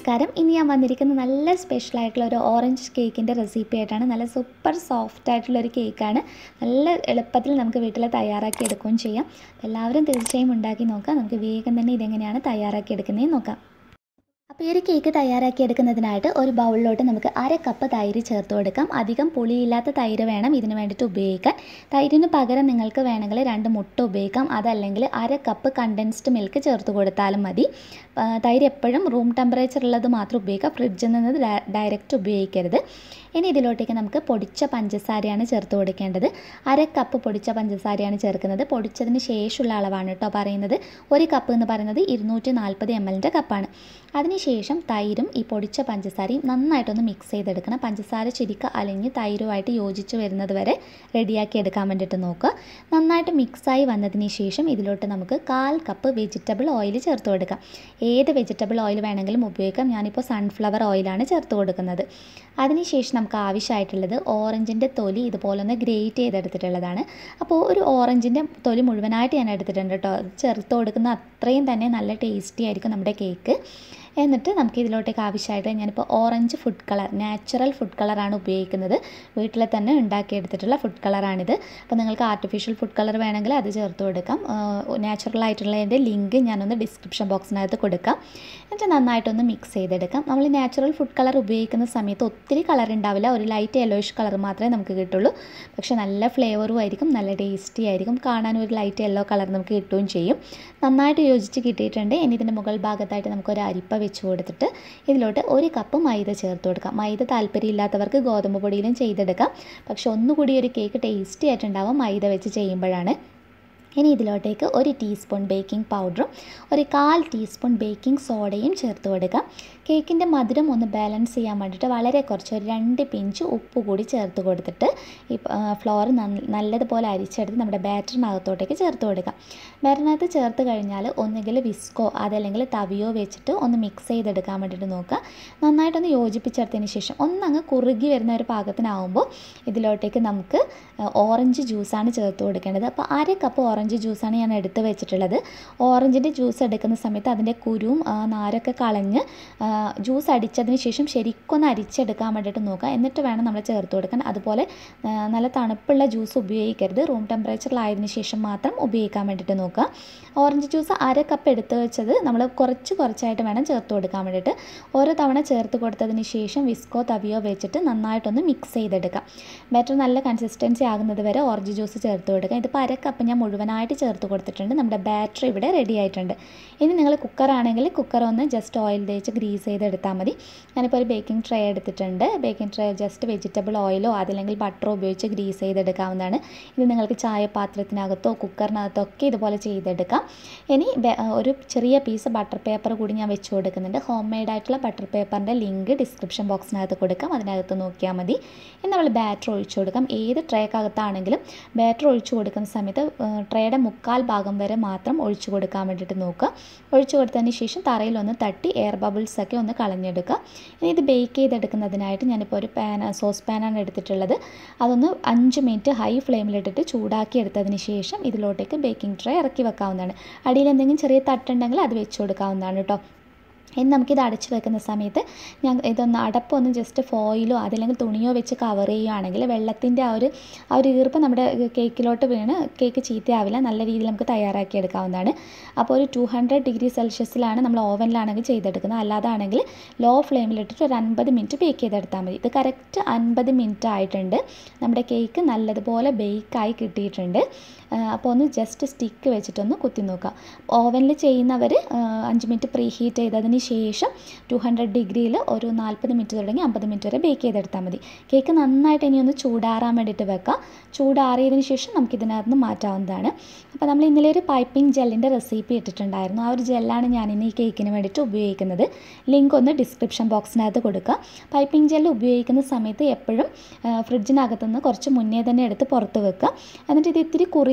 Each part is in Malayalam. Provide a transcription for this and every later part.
നമസ്കാരം ഇനി ഞാൻ വന്നിരിക്കുന്നത് നല്ല സ്പെഷ്യൽ ആയിട്ടുള്ള ഒരു ഓറഞ്ച് കേക്കിൻ്റെ റെസിപ്പി ആയിട്ടാണ് നല്ല സൂപ്പർ സോഫ്റ്റ് ആയിട്ടുള്ള ഒരു കേക്കാണ് നല്ല എളുപ്പത്തിൽ നമുക്ക് വീട്ടിൽ തയ്യാറാക്കി എടുക്കുകയും ചെയ്യാം എല്ലാവരും തീർച്ചയായും ഉണ്ടാക്കി നോക്കാം നമുക്ക് വേഗം തന്നെ ഇതെങ്ങനെയാണ് തയ്യാറാക്കി എടുക്കുന്നതെന്ന് നോക്കാം അപ്പോൾ ഈ ഒരു കേക്ക് തയ്യാറാക്കി എടുക്കുന്നതിനായിട്ട് ഒരു ബൗളിലോട്ട് നമുക്ക് അര കപ്പ് തൈര് ചേർത്ത് കൊടുക്കാം അധികം പുളിയില്ലാത്ത തൈര് വേണം ഇതിന് വേണ്ടിയിട്ട് ഉപയോഗിക്കാൻ തൈരിന് പകരം നിങ്ങൾക്ക് വേണമെങ്കിൽ രണ്ട് മുട്ട ഉപയോഗിക്കാം അതല്ലെങ്കിൽ അര കപ്പ് കണ്ടൻസ്ഡ് മിൽക്ക് ചേർത്ത് കൊടുത്താലും മതി ആ, തൈര് എപ്പോഴും റൂം ടെമ്പറേച്ചർ ഉള്ളത് മാത്രം ഉപയോഗിക്കുക ഫ്രിഡ്ജിൽ നിന്ന് ഡയ- ഡയറക്റ്റ് ഉപയോഗിക്കരുത് ഇനി ഇതിലോട്ടേക്ക് നമുക്ക് പൊടിച്ച പഞ്ചസാരയാണ് ചേർത്ത് കൊടുക്കേണ്ടത് അര കപ്പ് പൊടിച്ച പഞ്ചസാരയാണ് ചേർക്കുന്നത് പൊടിച്ചതിന് ശേഷമുള്ള അളവാണ് കേട്ടോ പറയുന്നത് ഒരു കപ്പ് എന്ന് പറയുന്നത് ഇരുന്നൂറ്റി നാൽപ്പത് എം എല്ലിൻ്റെ കപ്പാണ് അതിനുശേഷം തൈരും ഈ പൊടിച്ച പഞ്ചസാരയും നന്നായിട്ടൊന്ന് മിക്സ് ചെയ്തെടുക്കണം പഞ്ചസാര ശരിക്കും അലിഞ്ഞ് തൈരുമായിട്ട് യോജിച്ച് വരുന്നത് വരെ റെഡിയാക്കി എടുക്കാൻ വേണ്ടിയിട്ട് നോക്കുക നന്നായിട്ട് മിക്സായി വന്നതിന് ശേഷം ഇതിലോട്ട് നമുക്ക് കാൽ കപ്പ് വെജിറ്റബിൾ ഓയിൽ ചേർത്ത് കൊടുക്കാം ഏത് വെജിറ്റബിൾ ഓയിൽ വേണമെങ്കിലും ഉപയോഗിക്കാം ഞാനിപ്പോൾ സൺഫ്ലവർ ഓയിലാണ് ചേർത്ത് കൊടുക്കുന്നത് അതിനുശേഷം നമുക്ക് ആവശ്യമായിട്ടുള്ളത് ഓറഞ്ചിൻ്റെ തൊലി ഇതുപോലെ ഒന്ന് ഗ്രേറ്റ് ചെയ്തെടുത്തിട്ടുള്ളതാണ് അപ്പോൾ ഒരു ഓറഞ്ചിൻ്റെ തൊലി മുഴുവനായിട്ട് ഞാൻ എടുത്തിട്ടുണ്ട് കേട്ടോ അത് ചേർത്ത് കൊടുക്കുന്ന അത്രയും തന്നെ നല്ല ടേസ്റ്റി ആയിരിക്കും നമ്മുടെ കേക്ക് എന്നിട്ട് നമുക്ക് ഇതിലോട്ടേക്ക് ആവശ്യമായിട്ട് ഞാനിപ്പോൾ orange food colour natural food കളറാണ് ഉപയോഗിക്കുന്നത് വീട്ടിൽ തന്നെ ഉണ്ടാക്കിയെടുത്തിട്ടുള്ള ഫുഡ് കളറാണിത് അപ്പോൾ നിങ്ങൾക്ക് ആർട്ടിഫിഷ്യൽ ഫുഡ് കളർ വേണമെങ്കിൽ അത് ചേർത്ത് കൊടുക്കാം നാച്ചുറൽ ആയിട്ടുള്ളതിൻ്റെ ലിങ്ക് ഞാനൊന്ന് ഡിസ്ക്രിപ്ഷൻ ബോക്സിനകത്ത് കൊടുക്കാം എന്നിട്ട് നന്നായിട്ടൊന്ന് മിക്സ് ചെയ്തെടുക്കാം നമ്മൾ നാച്ചുറൽ ഫുഡ് കളർ ഉപയോഗിക്കുന്ന സമയത്ത് ഒത്തിരി കളർ ഉണ്ടാവില്ല ഒരു ലൈറ്റ് യെല്ലോയിഷ് കളർ മാത്രമേ നമുക്ക് കിട്ടുള്ളൂ പക്ഷേ നല്ല ഫ്ലേവറും ആയിരിക്കും നല്ല ടേസ്റ്റി ആയിരിക്കും കാണാൻ ഒരു ലൈറ്റ് യെല്ലോ കളർ നമുക്ക് കിട്ടുകയും ചെയ്യും നന്നായിട്ട് യോജിച്ച് കിട്ടിയിട്ടുണ്ട് ഇനി ഇതിൻ്റെ മുകൾ ഭാഗത്തായിട്ട് നമുക്കൊരു അരിപ്പ വെച്ച് കൊടുത്തിട്ട് ഇതിലോട്ട് ഒരു കപ്പ് മൈദ ചേർത്ത് കൊടുക്കാം മൈദ താല്പര്യമില്ലാത്തവർക്ക് ഗോതമ്പ് പൊടിയിലും ചെയ്തെടുക്കാം പക്ഷെ ഒന്നുകൂടി ഒരു കേക്ക് ടേസ്റ്റി ആയിട്ടുണ്ടാവും മൈദ വെച്ച് ചെയ്യുമ്പോഴാണ് ഇനി ഇതിലോട്ടേക്ക് ഒരു ടീസ്പൂൺ ബേക്കിംഗ് പൗഡറും ഒരു കാൽ ടീസ്പൂൺ ബേക്കിംഗ് സോഡയും ചേർത്ത് കൊടുക്കാം കേക്കിൻ്റെ മധുരം ഒന്ന് ബാലൻസ് ചെയ്യാൻ വേണ്ടിയിട്ട് വളരെ കുറച്ച് ഒരു രണ്ട് പിഞ്ച് ഉപ്പ് കൂടി ചേർത്ത് കൊടുത്തിട്ട് ഈ ഫ്ലോർ നല്ലതുപോലെ അരിച്ചെടുത്ത് നമ്മുടെ ബാറ്ററിനകത്തോട്ടേക്ക് ചേർത്ത് കൊടുക്കാം ബാറ്ററിനകത്ത് ചേർത്ത് കഴിഞ്ഞാൽ ഒന്നുകിൽ വിസ്കോ അതല്ലെങ്കിൽ തവിയോ വെച്ചിട്ട് ഒന്ന് മിക്സ് ചെയ്തെടുക്കാൻ വേണ്ടിയിട്ട് നോക്കുക നന്നായിട്ടൊന്ന് യോജിപ്പിച്ചെടുത്തതിന് ശേഷം ഒന്നങ്ങ് കുറുകി വരുന്ന ഒരു പാകത്തിനാവുമ്പോൾ ഇതിലോട്ടേക്ക് നമുക്ക് ഓറഞ്ച് ജ്യൂസാണ് ചേർത്ത് കൊടുക്കേണ്ടത് അപ്പോൾ അര കപ്പ് ഓറഞ്ച് ജ്യൂസാണ് ഞാൻ എടുത്ത് വെച്ചിട്ടുള്ളത് ഓറഞ്ചിൻ്റെ ജ്യൂസ് എടുക്കുന്ന സമയത്ത് അതിൻ്റെ കുരുവും ആ, നാരൊക്കെ കളഞ്ഞ് ആ, ജ്യൂസ് അടിച്ചതിന് ശേഷം ശരിക്കൊന്ന് അരിച്ചെടുക്കാൻ വേണ്ടിയിട്ട് നോക്കുക എന്നിട്ട് വേണം നമ്മൾ ചേർത്ത് കൊടുക്കാൻ അതുപോലെ ആ, നല്ല തണുപ്പുള്ള ജ്യൂസ് ഉപയോഗിക്കരുത് റൂം ടെമ്പറേച്ചറിലായതിനു ശേഷം മാത്രം ഉപയോഗിക്കാൻ വേണ്ടിയിട്ട് നോക്കുക ഓറഞ്ച് ജ്യൂസ് അര കപ്പ് എടുത്ത് വെച്ചത് നമ്മൾ കുറച്ച് കുറച്ചായിട്ട് വേണം ചേർത്ത് കൊടുക്കാൻ വേണ്ടിയിട്ട് ഓരോ തവണ ചേർത്ത് കൊടുത്തതിന് ശേഷം വിസ്കോ തവിയോ വെച്ചിട്ട് നന്നായിട്ടൊന്ന് മിക്സ് ചെയ്തെടുക്കാം ബാറ്റർ നല്ല കൺസിസ്റ്റൻസി ആകുന്നത് വരെ ഓറഞ്ച് ജ്യൂസ് ചേർത്ത് കൊടുക്കുക ഇതിപ്പോൾ അര കപ്പ് ഞാൻ മുഴുവനായിട്ട് ചേർത്ത് കൊടുത്തിട്ടുണ്ട് നമ്മുടെ ബാറ്റർ ഇവിടെ റെഡി ആയിട്ടുണ്ട് ഇനി നിങ്ങൾ കുക്കറാണെങ്കിൽ കുക്കർ ഒന്ന് ജസ്റ്റ് ഓയിൽ തേച്ച് ഗ്രീസ് ചെയ്തെടുത്താൽ മതി ഞാനിപ്പോൾ ഒരു ബേക്കിംഗ് ട്രേ എടുത്തിട്ടുണ്ട് ബേക്കിംഗ് ട്രേ ജസ്റ്റ് വെജിറ്റബിൾ ഓയിലോ അതല്ലെങ്കിൽ ബട്ടറോ ഉപയോഗിച്ച് ഗ്രീസ് ചെയ്തെടുക്കാവുന്നതാണ് ഇത് നിങ്ങൾക്ക് ചായപാത്രത്തിനകത്തോ കുക്കറിനകത്തോ ഒക്കെ ഇതുപോലെ ചെയ്തെടുക്കാം ഇനി ബെ- ഒരു ചെറിയ പീസ് ബട്ടർ പേപ്പർ കൂടി ഞാൻ വെച്ച് കൊടുക്കുന്നുണ്ട് ഹോം മെയ്ഡ് ആയിട്ടുള്ള ബട്ടർ പേപ്പറിൻ്റെ ലിങ്ക് ഡിസ്ക്രിപ്ഷൻ ബോക്സിനകത്ത് കൊടുക്കാം അതിനകത്ത് നോക്കിയാൽ മതി ഇനി നമ്മൾ ബാറ്റർ ഒഴിച്ചു കൊടുക്കാം ഏത് ട്രേക്കകത്താണെങ്കിലും ബാറ്റർ ഒഴിച്ചു കൊടുക്കുന്ന സമയത്ത് ട്രേയുടെ മുക്കാൽ ഭാഗം വരെ മാത്രം ഒഴിച്ചു കൊടുക്കാൻ വേണ്ടിയിട്ട് നോക്കുക ഒഴിച്ചു കൊടുത്തതിന് ശേഷം തറയിലൊന്ന് തട്ടി എയർ ബബിൾസ് ഒക്കെ ഒന്ന് കളഞ്ഞെടുക്കുക ഇനി ഇത് ബേക്ക് ചെയ്തെടുക്കുന്നതിനായിട്ട് ഞാനിപ്പോൾ ഒരു പാൻ സോസ് പാനാണ് എടുത്തിട്ടുള്ളത് അതൊന്ന് അഞ്ച് മിനിറ്റ് ഹൈ ഫ്ലെയിമിലിട്ടിട്ട് ചൂടാക്കി എടുത്തതിന് ശേഷം ഇതിലോട്ടേക്ക് ബേക്കിംഗ് ട്രേ ഇറക്കി വെക്കാവുന്നതാണ് അടിയിൽ എന്തെങ്കിലും ചെറിയ തട്ടുണ്ടെങ്കിൽ അത് വെച്ച് കൊടുക്കാവുന്നതാണ് കേട്ടോ ഇനി നമുക്കിത് അടച്ച് വെക്കുന്ന സമയത്ത് ഞാൻ ഇതൊന്ന് അടപ്പൊന്ന് ജസ്റ്റ് ഫോയിലോ അതല്ലെങ്കിൽ തുണിയോ വെച്ച് കവർ ചെയ്യുകയാണെങ്കിൽ വെള്ളത്തിൻ്റെ ആ ഒരു ആ ഒരു ഈർപ്പം നമ്മുടെ കേക്കിലോട്ട് വീണ് കേക്ക് ചീത്തയാവില്ല നല്ല രീതിയിൽ നമുക്ക് തയ്യാറാക്കി എടുക്കാവുന്നതാണ് അപ്പോൾ ഒരു ടു ഹൺഡ്രഡ് ഡിഗ്രി സെൽഷ്യസിലാണ് നമ്മൾ ഓവനിലാണെങ്കിൽ ചെയ്തെടുക്കുന്നത് അല്ലാതാണെങ്കിൽ ലോ ഫ്ലെയിമിലിട്ടിട്ട് ഒരു അൻപത് മിനിറ്റ് ബേക്ക് ചെയ്തെടുത്താൽ മതി ഇത് കറക്റ്റ് അൻപത് മിനിറ്റ് ആയിട്ടുണ്ട് നമ്മുടെ കേക്ക് നല്ലതുപോലെ ബേക്കായി കിട്ടിയിട്ടുണ്ട് ആ, അപ്പോൾ ഒന്ന് ജസ്റ്റ് സ്റ്റിക്ക് വെച്ചിട്ടൊന്ന് കുത്തി നോക്കുക ഓവനിൽ ചെയ്യുന്നവർ അഞ്ച് മിനിറ്റ് പ്രീ ഹീറ്റ് ചെയ്തതിന് ശേഷം ടു ഹൺഡ്രഡ് ഡിഗ്രിയിൽ ഒരു നാൽപ്പത് മിനിറ്റ് തുടങ്ങി അമ്പത് മിനിറ്റ് വരെ ബേക്ക് ചെയ്തെടുത്താൽ മതി കേക്ക് നന്നായിട്ട് ഇനി ഒന്ന് ചൂടാറാൻ വേണ്ടിയിട്ട് വെക്കാം ചൂടാറിയതിന് ശേഷം നമുക്ക് ഇതിനകത്ത് നിന്ന് മാറ്റാവുന്നതാണ് അപ്പോൾ നമ്മൾ ഇന്നലെ ഒരു പൈപ്പിംഗ് ജെല്ലിൻ്റെ റെസിപ്പി ഇട്ടിട്ടുണ്ടായിരുന്നു ആ ഒരു ജെല്ലാണ് ഞാൻ ഇന്ന് ഈ കേക്കിന് വേണ്ടിയിട്ട് ഉപയോഗിക്കുന്നത് ലിങ്ക് ഒന്ന് ഡിസ്ക്രിപ്ഷൻ ബോക്സിനകത്ത് കൊടുക്കുക പൈപ്പിംഗ് ജെല്ല് ഉപയോഗിക്കുന്ന സമയത്ത് എപ്പോഴും ഫ്രിഡ്ജിനകത്തുനിന്ന് കുറച്ച് മുന്നേ തന്നെ എടുത്ത് പുറത്ത് വെക്കുക എന്നിട്ട് ഇത് ഇത്തിരി കുറുകി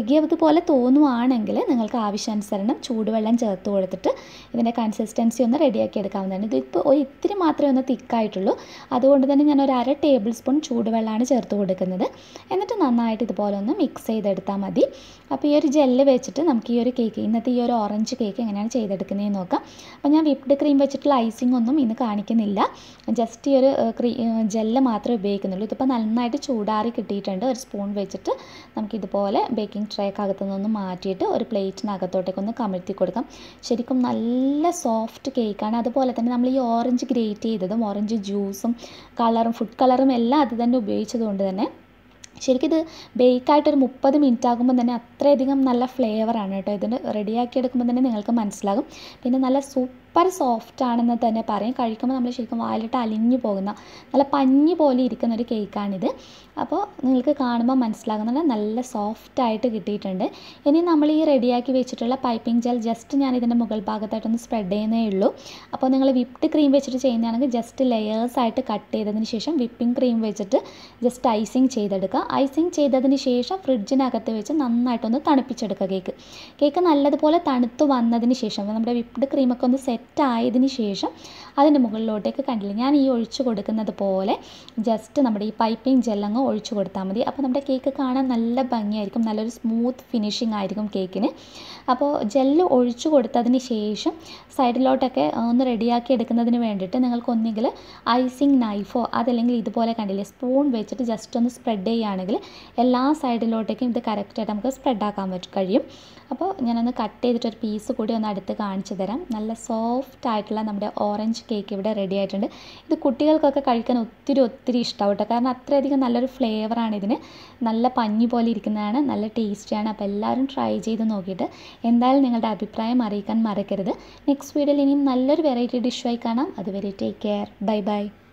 കുറുകിയതുപോലെ തോന്നുവാണെങ്കിൽ നിങ്ങൾക്ക് ആവശ്യാനുസരണം ചൂടുവെള്ളം ചേർത്ത് കൊടുത്തിട്ട് ഇതിൻ്റെ കൺസിസ്റ്റൻസി ഒന്ന് റെഡിയാക്കി എടുക്കാവുന്നതാണ് ഇതിപ്പോൾ ഒരു ഇത്തിരി മാത്രമേ ഒന്ന് തിക്കായിട്ടുള്ളൂ അതുകൊണ്ട് തന്നെ ഞാൻ ഒരു അര ടേബിൾ സ്പൂൺ ചൂടുവെള്ളമാണ് ചേർത്ത് കൊടുക്കുന്നത് എന്നിട്ട് നന്നായിട്ട് ഇതുപോലെ ഒന്ന് മിക്സ് ചെയ്തെടുത്താൽ മതി അപ്പോൾ ഈ ഒരു ജെല്ല് വെച്ചിട്ട് നമുക്ക് ഈ ഒരു കേക്ക് ഇന്നത്തെ ഈ ഒരു ഓറഞ്ച് കേക്ക് എങ്ങനെയാണ് ചെയ്തെടുക്കുന്നതെന്ന് നോക്കാം അപ്പോൾ ഞാൻ വിപ്ഡ് ക്രീം വെച്ചിട്ടുള്ള ഐസിംഗ് ഒന്നും ഇന്ന് കാണിക്കുന്നില്ല ജസ്റ്റ് ഈ ഒരു ക്രീ ജെല്ല് മാത്രമേ ഉപയോഗിക്കുന്നുള്ളൂ ഇതിപ്പോൾ നന്നായിട്ട് ചൂടാറി കിട്ടിയിട്ടുണ്ട് ഒരു സ്പൂൺ വെച്ചിട്ട് നമുക്കിതുപോലെ ബേക്കിംഗ് ട്രേക്കകത്തു നിന്നൊന്ന് മാറ്റിയിട്ട് ഒരു പ്ലേറ്റിനകത്തോട്ടേക്ക് ഒന്ന് കമഴ്ത്തി കൊടുക്കാം ശരിക്കും നല്ല സോഫ്റ്റ് കേക്കാണ് അതുപോലെ തന്നെ നമ്മൾ ഈ ഓറഞ്ച് ഗ്രേറ്റ് ചെയ്തതും ഓറഞ്ച് ജ്യൂസും കളറും ഫുഡ് കളറും എല്ലാം അത് തന്നെ ഉപയോഗിച്ചതുകൊണ്ട് തന്നെ ശരിക്കും ഇത് ബേക്കായിട്ട് ഒരു മുപ്പത് മിനിറ്റ് ആകുമ്പോൾ തന്നെ അത്രയധികം നല്ല ഫ്ലേവറാണ് കേട്ടോ ഇതിന് റെഡിയാക്കി എടുക്കുമ്പോൾ തന്നെ നിങ്ങൾക്ക് മനസ്സിലാകും പിന്നെ നല്ല സൂപ്പർ സോഫ്റ്റ് ആണെന്ന് തന്നെ പറയും കഴിക്കുമ്പോൾ നമ്മൾ ശരിക്കും വായിലിട്ട് അലിഞ്ഞു പോകുന്ന നല്ല പഞ്ഞി പോലെ ഇരിക്കുന്ന ഒരു കേക്കാണിത് അപ്പോൾ നിങ്ങൾക്ക് കാണുമ്പോൾ മനസ്സിലാകുന്നത് നല്ല സോഫ്റ്റ് ആയിട്ട് കിട്ടിയിട്ടുണ്ട് ഇനി നമ്മൾ ഈ റെഡിയാക്കി വെച്ചിട്ടുള്ള പൈപ്പിംഗ് ജെൽ ജസ്റ്റ് ഞാൻ ഇതിൻ്റെ മുകൾ ഭാഗത്തായിട്ടൊന്ന് സ്പ്രെഡ് ചെയ്യുന്നേ ഉള്ളൂ അപ്പോൾ നിങ്ങൾ വിപ്ഡ് ക്രീം വെച്ചിട്ട് ചെയ്യുന്നതാണെങ്കിൽ ജസ്റ്റ് ലെയേഴ്സ് ആയിട്ട് കട്ട് ചെയ്തതിന് ശേഷം വിപ്പിംഗ് ക്രീം വെച്ചിട്ട് ജസ്റ്റ് ഐസിങ് ചെയ്തെടുക്കുക ഐസിങ് ചെയ്തതിന് ശേഷം ഫ്രിഡ്ജിനകത്ത് വെച്ച് നന്നായിട്ടൊന്ന് തണുപ്പിച്ചെടുക്കുക കേക്ക് കേക്ക് നല്ലതുപോലെ തണുത്ത് വന്നതിന് ശേഷം നമ്മുടെ വിപ്ഡ് ക്രീമൊക്കെ ഒന്ന് സെറ്റ് ആയതിന് ശേഷം അതിൻ്റെ മുകളിലോട്ടേക്ക് കണ്ടില്ല ഞാൻ ഈ ഒഴിച്ചു കൊടുക്കുന്നത് പോലെ ജസ്റ്റ് നമ്മുടെ ഈ പൈപ്പിംഗ് ജെല്ലങ്ങ് ഒഴിച്ചു കൊടുത്താൽ മതി അപ്പോൾ നമ്മുടെ കേക്ക് കാണാൻ നല്ല ഭംഗിയായിരിക്കും നല്ലൊരു സ്മൂത്ത് ഫിനിഷിംഗ് ആയിരിക്കും കേക്കിന് അപ്പോൾ ജെല്ല് ഒഴിച്ചു കൊടുത്തതിന് ശേഷം സൈഡിലോട്ടൊക്കെ ഒന്ന് റെഡിയാക്കി എടുക്കുന്നതിന് വേണ്ടിയിട്ട് നിങ്ങൾക്ക് ഒന്നുകിൽ ഐസിങ് നൈഫോ അതല്ലെങ്കിൽ ഇതുപോലെ കണ്ടില്ലേ സ്പൂൺ വെച്ചിട്ട് ജസ്റ്റ് ഒന്ന് സ്പ്രെഡ് ചെയ്യുകയാണെങ്കിൽ എല്ലാ സൈഡിലോട്ടേക്കും ഇത് കറക്റ്റായിട്ട് നമുക്ക് സ്പ്രെഡ് ആക്കാൻ പറ്റും കഴിയും അപ്പോൾ ഞാനൊന്ന് കട്ട് ചെയ്തിട്ടൊരു പീസ് കൂടി ഒന്ന് അടുത്ത് കാണിച്ചു തരാം നല്ല സോഫ്റ്റ് ആയിട്ടുള്ള നമ്മുടെ ഓറഞ്ച് കേക്ക് ഇവിടെ റെഡി ആയിട്ടുണ്ട് ഇത് കുട്ടികൾക്കൊക്കെ കഴിക്കാൻ ഒത്തിരി ഒത്തിരി ഇഷ്ടമാവും കേട്ടോ കാരണം അത്രയധികം നല്ലൊരു ഫ്ലേവറാണ് ഇതിന് നല്ല പഞ്ഞി പോലെ ഇരിക്കുന്നതാണ് നല്ല ടേസ്റ്റിയാണ് അപ്പോൾ എല്ലാവരും ട്രൈ ചെയ്ത് നോക്കിയിട്ട് എന്തായാലും നിങ്ങളുടെ അഭിപ്രായം അറിയിക്കാൻ മറക്കരുത് നെക്സ്റ്റ് വീഡിയോയിൽ ഇനിയും നല്ലൊരു വെറൈറ്റി ഡിഷുമായി കാണാം അതുവരെ ടേക്ക് കെയർ ബൈ ബൈ